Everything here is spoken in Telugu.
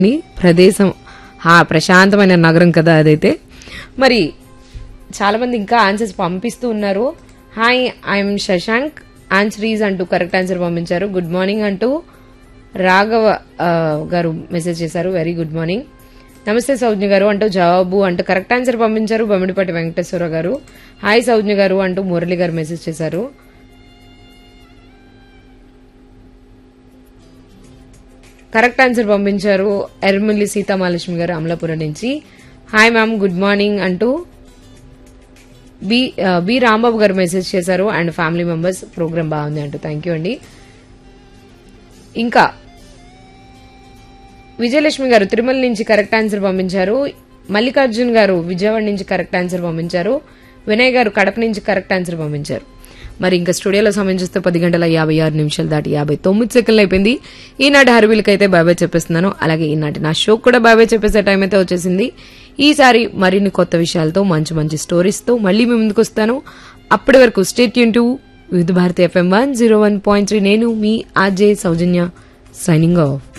ని ప్రదేశం ఆ ప్రశాంతమైన నగరం కదా అదైతే మరి చాలా మంది ఇంకా ఆన్సర్స్ పంపిస్తూ ఉన్నారు హాయ్ ఐఎమ్ శశాంక్ ఆన్సరీస్ అంటూ కరెక్ట్ ఆన్సర్ పంపించారు గుడ్ మార్నింగ్ అంటూ రాఘవ ఆ, గారు మెసేజ్ చేశారు వెరీ గుడ్ మార్నింగ్ నమస్తే సౌజ్ఞ గారు అంటూ జవాబు అంటూ కరెక్ట్ ఆన్సర్ పంపించారు బొమ్మిడిపాటి వెంకటేశ్వర గారు హాయ్ సౌజ్ఞ గారు అంటూ మురళి గారు మెసేజ్ చేశారు కరెక్ట్ ఆన్సర్ పంపించారు ఎర్మిల్లి సీతామహాలక్ష్మి గారు అమలాపురం నుంచి హాయ్ మ్యామ్ గుడ్ మార్నింగ్ అంటూ బి ఆ, బి రాంబాబు గారు మెసేజ్ చేశారు అండ్ ఫ్యామిలీ మెంబర్స్ ప్రోగ్రామ్ బాగుంది అంటూ థ్యాంక్ యూ అండి ఇంకా విజయలక్ష్మి గారు తిరుమల నుంచి కరెక్ట్ ఆన్సర్ పంపించారు మల్లికార్జున్ గారు విజయవాడ నుంచి కరెక్ట్ ఆన్సర్ పంపించారు వినయ్ గారు కడప నుంచి కరెక్ట్ ఆన్సర్ పంపించారు మరి ఇంకా స్టూడియోలో సమయం చూస్తే పది గంటల యాభై ఆరు నిమిషాలు దాటి యాభై తొమ్మిది సెకండ్లు అయిపోయింది ఈనాటి హర్వీలకి అయితే బాబాయ్ చెప్పేస్తున్నాను అలాగే ఈనాటి నా షో కూడా బాబాయ్ చెప్పేసే టైం అయితే వచ్చేసింది ఈసారి మరిన్ని కొత్త విషయాలతో మంచి మంచి స్టోరీస్తో మళ్ళీ మీ ముందుకు వస్తాను అప్పటి వరకు స్టేట్ యూన్ టు వివిధ Bharati FM one zero one point three నేను మీ ఆర్జే సౌజన్య సైనింగ్ ఆఫ్